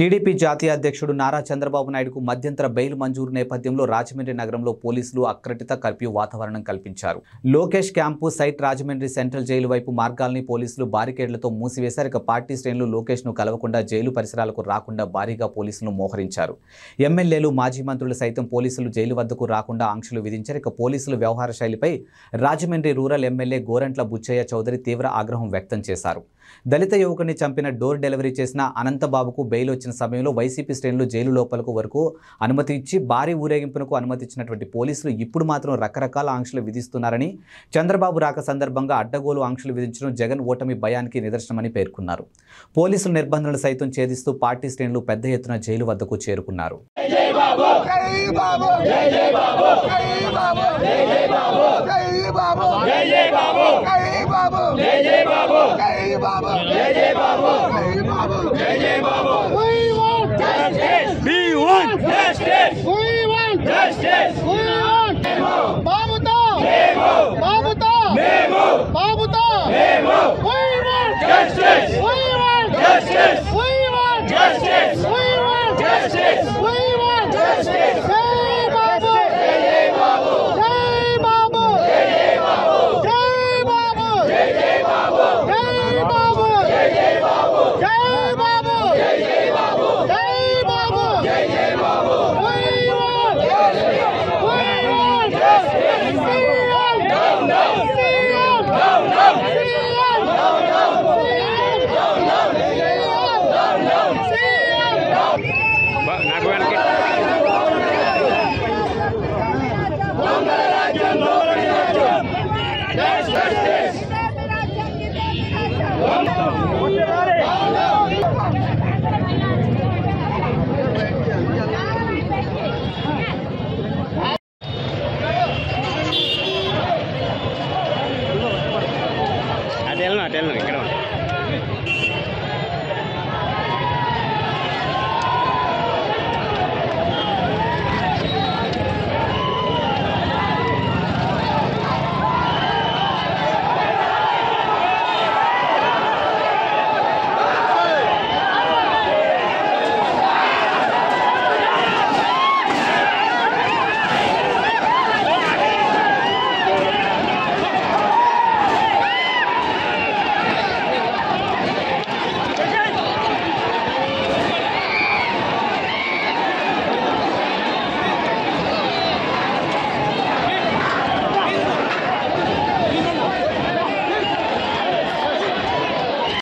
TDP జాతీయ అధ్యక్షుడు నారా చంద్రబాబు నాయుడుకు మధ్యంతర బెయిల్ మంజూరు నేపథ్యంలో రాజమండ్రి నగరంలో పోలీసులు అక్రటిత కర్ఫ్యూ వాతావరణం కల్పించారు Lokesh camp site Rajahmundry central jail వైపు మార్గాల్ని పోలీసులు బారికేడ్లతో మూసివేశారు ఇక పార్టీ శ్రేణులు లోకేష్ ను కలవకుండా జైలు పరిసరాలకు రాకుండా భారీగా పోలీసులను మోహరించారు ఎమ్మెల్యేలు మాజీ మంత్రులు సైతం పోలీసులు జైలు వద్దకు రాకుండా ఆంక్షలు విధించారు ఇక పోలీసుల వ్యవహార శైలిపై రాజమండ్రి రూరల్ ఎమ్మెల్యే గోరంట్ల బుచ్చయ్య చౌదరి తీవ్ర ఆగ్రహం వ్యక్తం చేశారు దళిత యువకుడిని చంపిన డోర్ డెలివరీ చేసిన అనంతబాబుకు బెయిల్ వచ్చిన సమయంలో వైసీపీ శ్రేణులు జైలు లోపలకు వరకు అనుమతి ఇచ్చి భారీ ఊరేగింపునకు అనుమతి ఇచ్చినటువంటి పోలీసులు ఇప్పుడు మాత్రం రకరకాల ఆంక్షలు విధిస్తున్నారని చంద్రబాబు రాక సందర్భంగా అడ్డగోలు ఆంక్షలు విధించడం జగన్ ఓటమి భయానికి నిదర్శనమని పేర్కొన్నారు పోలీసుల నిర్బంధనలు సైతం ఛేదిస్తూ పార్టీ శ్రేణులు పెద్ద ఎత్తున జైలు వద్దకు చేరుకున్నారు జై బాబు జై జై బాబు జై బాబు జై జై బాబు జై బాబు జై జై బాబు జై బాబు జై జై బాబు జై బాబు జై జై బాబు జై బాబు జై జై బాబు we want justice We want justice. we want Justice. we want బాబుతో బాబుతో బాబుతో మేము we want Justice. we want Justice. we